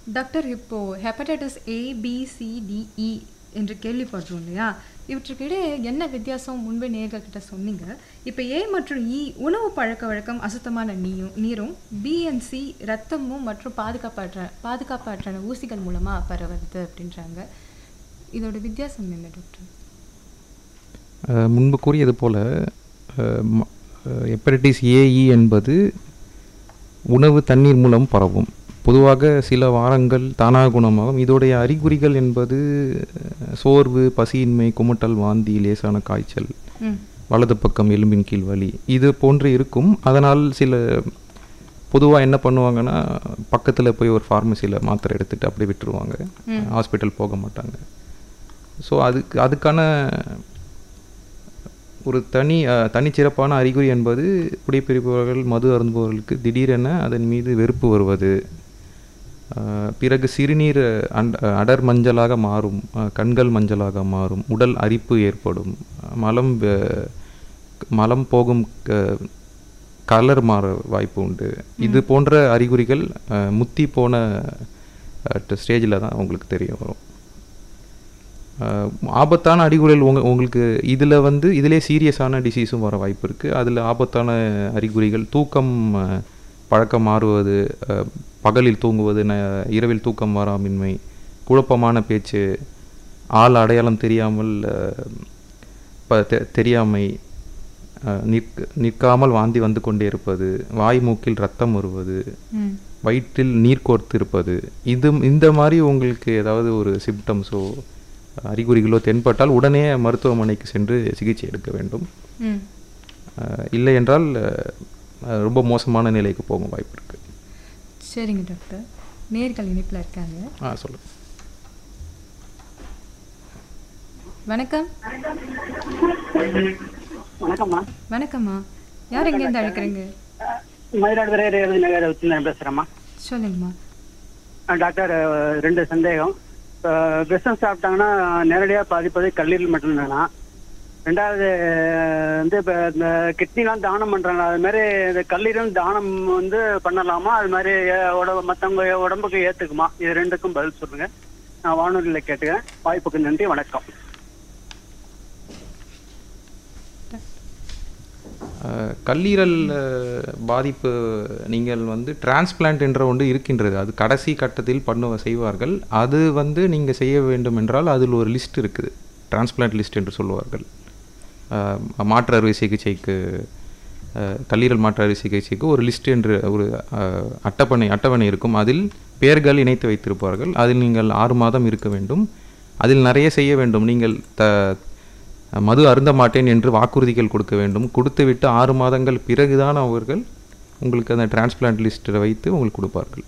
doctor இப்போ hepatitis A B C D E என்று கேள்விப்படுறோம் இல்லையா இவற்றுக்கிடையே என்ன வித்தியாசம் முன்பே நேர்கள் கிட்ட சொன்னீங்க இப்போ ஏ மற்றும் இ உணவு பழக்க வழக்கம் அசுத்தமான நீயும் நீரும் பிஎன்சி ரத்தமும் மற்றும் பாதுகாப்பற்ற பாதுகாப்பற்ற ஊசிகள் மூலமாக பரவுறது அப்படின்றாங்க இதோட வித்தியாசம் என்ன டாக்டர் அஹ், முன்பு கூறியது போல ஹெப்படைட்டிஸ் ஏஇ என்பது உணவு தண்ணீர் மூலம் பரவும் பொதுவாக சில வாரங்கள் தானாக குணமாகும் இதோடைய அறிகுறிகள் என்பது அஹ், சோர்வு பசியின்மை குமட்டல் வாந்தி லேசான காய்ச்சல் ம் வலது பக்கம் எலும்பின் கீழ் வலி இது போன்று இருக்கும் அதனால் சில பொதுவாக என்ன பண்ணுவாங்கன்னா பக்கத்தில் போய் ஒரு ஃபார்மசியில் மாத்திரை எடுத்துட்டு அப்படியே விட்டுருவாங்க ஹாஸ்பிட்டல் போக மாட்டாங்க ஸோ அதுக்கு அதுக்கான ஒரு தனி அஹ், தனிச்சிறப்பான அறிகுறி என்பது குடிப்பிரிப்பவர்கள் மது அருந்துபவர்களுக்கு திடீரென அதன் மீது வெறுப்பு வருவது அஹ், பிறகு சிறுநீர் அண்ட- அடர் மஞ்சளாக மாறும் அஹ், கண்கள் மஞ்சளாக மாறும் உடல் அரிப்பு ஏற்படும் அஹ், மலம் வெ- மலம் போகும் க- கலர் மாற வாய்ப்பு உண்டு இது போன்ற அறிகுறிகள் அஹ், முத்தி போன ஸ்டேஜில் தான் உங்களுக்கு தெரிய வரும் அஹ், ஆபத்தான அறிகுறிகள் உங்க உங்களுக்கு இதில் வந்து இதிலே சீரியஸான டிசீஸும் வர வாய்ப்பு இருக்குது அதில் ஆபத்தான அறிகுறிகள் தூக்கம் அஹ், பழக்கம் மாறுவது அஹ், பகலில் தூங்குவது ந இரவில் தூக்கம் வராமின்மை குழப்பமான பேச்சு ஆள் அடையாளம் தெரியாமல் அஹ், ப தெ- தெரியாமை அஹ், நிற்க நிற்காமல் வாந்தி வந்து கொண்டே இருப்பது வாய் மூக்கில் ரத்தம் வருவது ம் வயிற்றில் நீர் கோர்த்து இருப்பது இது இந்த மாதிரி உங்களுக்கு ஏதாவது ஒரு சிம்டம்ஸோ அறிகுறிகளோ தென்பட்டால் உடனே மருத்துவமனைக்கு சென்று சிகிச்சை எடுக்க வேண்டும் ம் அஹ், இல்லை என்றால் அஹ், ரொம்ப மோசமான நிலைக்கு போகும் வாய்ப்பு இருக்குது சரிங்க டாக்டர் நேர்கள் இணைப்பில் இருக்காங்க ஆ சொல்லுங்கள் வணக்கம் வணக்கம்மா வணக்கம்மா யார் எங்கேருந்து அழைக்கிறீங்க மயிலாடுதுறை ரேவதி நகர் வச்சு நான் பேசுகிறேம்மா சொல்லுங்கம்மா டாக்டர் அஹ், ரெண்டு சந்தேகம் இப்போ விஷம் சாப்பிட்டாங்கன்னா நேரடியாக பாதிப்பது கல்லீரல் மட்டும்தானா ரெண்டாவது அஹ், வந்து இப்போ இந்த கிட்னிலாம் தானம் பண்ணுறாங்க அது மாதிரி இந்த கல்லீரல் தானம் வந்து பண்ணலாமா அது மாதிரி அஹ், உட மற்றவங்க உடம்புக்கு ஏற்றுக்குமா இது ரெண்டுக்கும் பதில் சொல்லுங்கள் நான் வானொலியில் கேட்டுக்கிறேன் வாய்ப்புக்கு நன்றி வணக்கம் அஹ், கல்லீரல் அஹ், பாதிப்பு நீங்கள் வந்து டிரான்ஸ்பிளான்ட் என்ற ஒன்று இருக்கின்றது அது கடைசி கட்டத்தில் பண்ணுவ செய்வார்கள் அது வந்து நீங்கள் செய்ய வேண்டும் என்றால் அதில் ஒரு லிஸ்ட் இருக்குது டிரான்ஸ்பிளான்ட் லிஸ்ட் என்று சொல்லுவார்கள் அஹ், மாற்று அறுவை சிகிச்சைக்கு அஹ், கல்லீரல் மாற்று அறுவை சிகிச்சைக்கு ஒரு லிஸ்ட் என்று ஒரு அஹ், அட்டவணை அட்டவணை இருக்கும் அதில் பெயர்கள் இணைத்து வைத்திருப்பார்கள் அதில் நீங்கள் ஆறு மாதம் இருக்க வேண்டும் அதில் நிறைய செய்ய வேண்டும் நீங்கள் த மது அருந்த மாட்டேன் என்று வாக்குறுதிகள் கொடுக்க வேண்டும் கொடுத்துவிட்டு ஆறு மாதங்கள் பிறகுதான் அவர்கள் உங்களுக்கு அந்த டிரான்ஸ்பிளான்ட் லிஸ்ட்டில் வைத்து உங்களுக்கு கொடுப்பார்கள்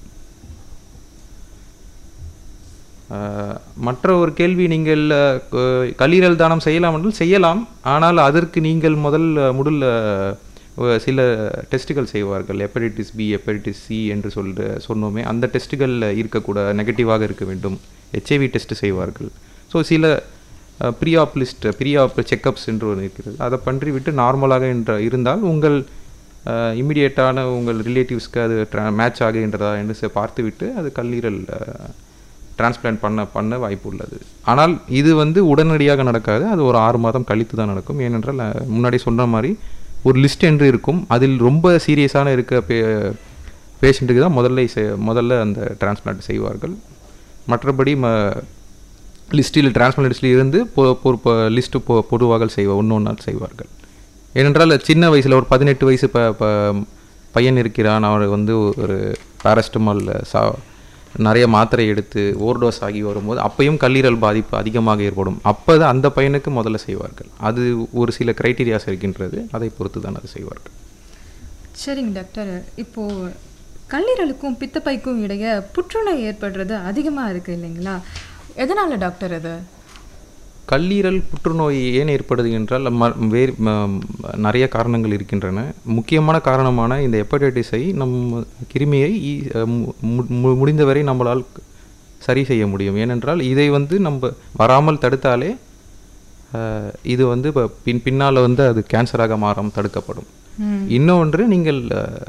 ஆஹ், மற்ற ஒரு கேள்வி நீங்கள் அஹ், க- கல்லீரல் தானம் செய்யலாம் என்றால் செய்யலாம் ஆனால் அதற்கு நீங்கள் முதல் அஹ், முதல் அஹ், ஒ- சில டெஸ்ட்டுகள் செய்வார்கள் ஹெப்படைட்டிஸ் பி ஹெப்படைட்டிஸ் சி என்று சொல்ற சொன்னோமே அந்த டெஸ்ட்டுகள் இருக்கக்கூட நெகட்டிவாக இருக்க வேண்டும் ஹெச்ஐவி டெஸ்ட் செய்வார்கள் ஸோ சில ப்ரீஆப் லிஸ்ட் ப்ரீஆப் செக்கப்ஸ் என்று ஒன்று இருக்கிறது அதை பண்ணி விட்டு நார்மலாக என்ற இருந்தால் உங்கள் இமிடியேட்டான உங்கள் ரிலேட்டிவ்ஸ்க்கு அது மேட்ச் ஆகுகின்றதா என்று செ- பார்த்துவிட்டு அது கல்லீரல் டிரான்ஸ்பிளான்ட் பண்ண பண்ண வாய்ப்பு உள்ளது ஆனால் இது வந்து உடனடியாக நடக்காது அது ஒரு ஆறு மாதம் கழித்து தான் நடக்கும் ஏனென்றால் அஹ், முன்னாடி சொன்ன மாதிரி ஒரு லிஸ்ட் என்று இருக்கும் அதில் ரொம்ப சீரியஸான இருக்க பே பேஷண்ட்டுக்கு தான் முதல்ல செ- முதல்ல அந்த டிரான்ஸ்பிளான்ட் செய்வார்கள் மற்றபடி ம லிஸ்ட்டில் டிரான்ஸ்பிளான்ட் லிஸ்ட்டில் இருந்து பொ பொ லிஸ்ட்டு பொ பொதுவாக செய்வ ஒன்று ஒன்றால் செய்வார்கள் ஏனென்றால் சின்ன வயசில் ஒரு பதினெட்டு வயசு ப ப- பையன் இருக்கிறான் அவர் வந்து ஒரு பேரஸ்டமால் சா நிறைய மாத்திரை எடுத்து ஓவர்டோஸ் ஆகி வரும்போது அப்பையும் கல்லீரல் பாதிப்பு அதிகமாக ஏற்படும் அப்போ தான் அந்த பையனுக்கு முதல்ல செய்வார்கள் அது ஒரு சில கிரைட்டீரியாஸ் இருக்கின்றது அதை பொறுத்து தான் அது செய்வார்கள் சரிங்க டாக்டர் இப்போ கல்லீரலுக்கும் பித்தப்பைக்கும் இடையே புற்றுநோய் ஏற்படுறது அதிகமாக இருக்கு இல்லைங்களா எதனால டாக்டர் அது கல்லீரல் புற்றுநோய் ஏன் ஏற்படுது என்றால் ம வேறு ம- நிறைய காரணங்கள் இருக்கின்றன முக்கியமான காரணமான இந்த ஹெப்படைட்டிஸை நம் கிருமியை ஈ- மு- மு- முடிந்தவரை நம்மளால் சரி செய்ய முடியும் ஏனென்றால் இதை வந்து நம்ம வராமல் தடுத்தாலே அஹ், இது வந்து இப்போ பின் பின்னால் வந்து அது கேன்சராக மாறாமல் தடுக்கப்படும் ம் இன்னொன்று நீங்கள் அஹ்,